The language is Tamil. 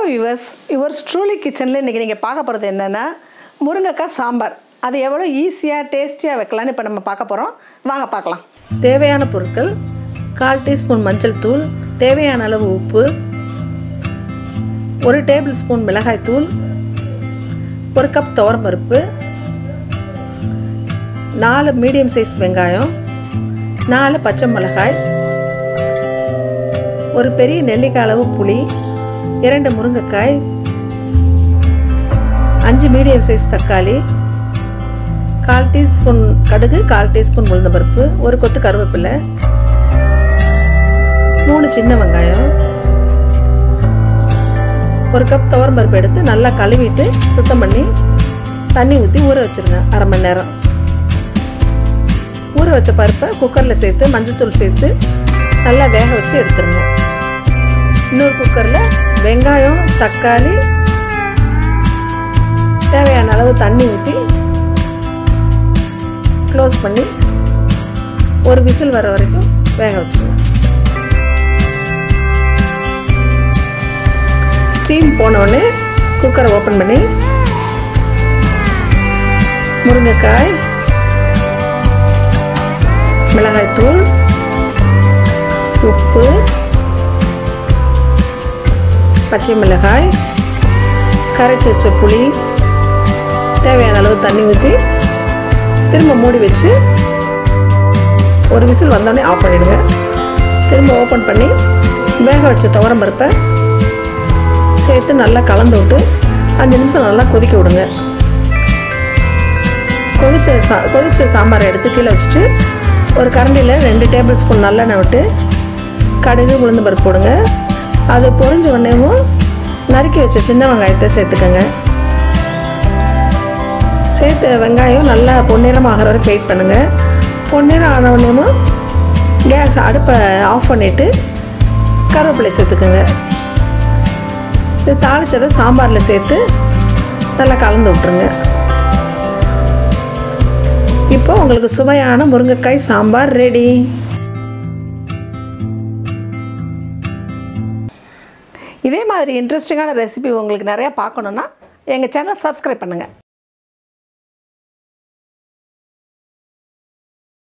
வியூவர்ஸ் யுவர்ஸ் ட்ரூலி கிச்சனில் இன்றைக்கி நீங்கள் பார்க்க போகிறது என்னென்னா முருங்கைக்காய் சாம்பார் அது எவ்வளோ ஈஸியாக டேஸ்டியாக வைக்கலான்னு இப்போ நம்ம பார்க்க போகிறோம் வாங்க பார்க்கலாம் தேவையான பொருட்கள் கால் டீஸ்பூன் மஞ்சள் தூள் தேவையான அளவு உப்பு ஒரு டேபிள் ஸ்பூன் மிளகாய் தூள் ஒரு கப் துவரம்பருப்பு நாலு மீடியம் சைஸ் வெங்காயம் நாலு பச்சை மிளகாய் ஒரு பெரிய நெல்லிக்காய் அளவு புளி இரண்டு முருங்கைக்காய் அஞ்சு மீடியம் சைஸ் தக்காளி கால் டீஸ்பூன் கடுகு கால் டீஸ்பூன் உளுந்தம்பருப்பு ஒரு கொத்து கருவேப்பிலை மூணு சின்ன வெங்காயம் ஒரு கப் துவரம்பருப்பு எடுத்து நல்லா கழுவிட்டு சுத்தம் பண்ணி தண்ணி ஊற்றி ஊற வச்சுருங்க அரை மணி நேரம் ஊற வச்ச பருப்பை குக்கரில் சேர்த்து மஞ்சத்தூள் சேர்த்து நல்லா வேக வச்சு எடுத்துருங்க இன்னொரு குக்கரில் வெங்காயம் தக்காளி தேவையான அளவு தண்ணி ஊற்றி க்ளோஸ் பண்ணி ஒரு விசில் வர வரைக்கும் வேக வச்சுருங்க ஸ்டீம் போனோடனே குக்கரை ஓப்பன் பண்ணி முருங்கைக்காய் மிளகாய்த்தூள் உப்பு பச்சை மிளகாய் கரைச்சி வச்ச புளி தேவையான அளவு தண்ணி ஊற்றி திரும்ப மூடி வச்சு ஒரு விசில் வந்தோடனே ஆஃப் பண்ணிவிடுங்க திரும்ப ஓப்பன் பண்ணி வேக வச்ச துவரம் பருப்பை சேர்த்து நல்லா கலந்து விட்டு அஞ்சு நிமிஷம் நல்லா கொதிக்க விடுங்க கொதிச்ச சா கொதிச்ச சாம்பாரை எடுத்து கீழே வச்சுட்டு ஒரு கரண்டியில் ரெண்டு டேபிள் ஸ்பூன் நல்லெண்ணெய் விட்டு கடுகு உளுந்து பருப்பு போடுங்க அது பொரிஞ்ச உடனேவும் நறுக்கி வச்ச சின்ன வெங்காயத்தை சேர்த்துக்கோங்க சேர்த்து வெங்காயம் நல்லா பொன்னிறம் ஆகிற வரைக்கும் வெயிட் பண்ணுங்கள் பொன்னிறம் ஆன உடனேவும் கேஸ் அடுப்பை ஆஃப் பண்ணிவிட்டு கருவேப்பிலை சேர்த்துக்குங்க இது தாளித்ததை சாம்பாரில் சேர்த்து நல்லா கலந்து விட்ருங்க இப்போ உங்களுக்கு சுவையான முருங்கைக்காய் சாம்பார் ரெடி இதே மாதிரி இன்ட்ரெஸ்டிங்கான ரெசிபி உங்களுக்கு நிறையா பார்க்கணுன்னா எங்கள் சேனலை சப்ஸ்கிரைப் பண்ணுங்கள்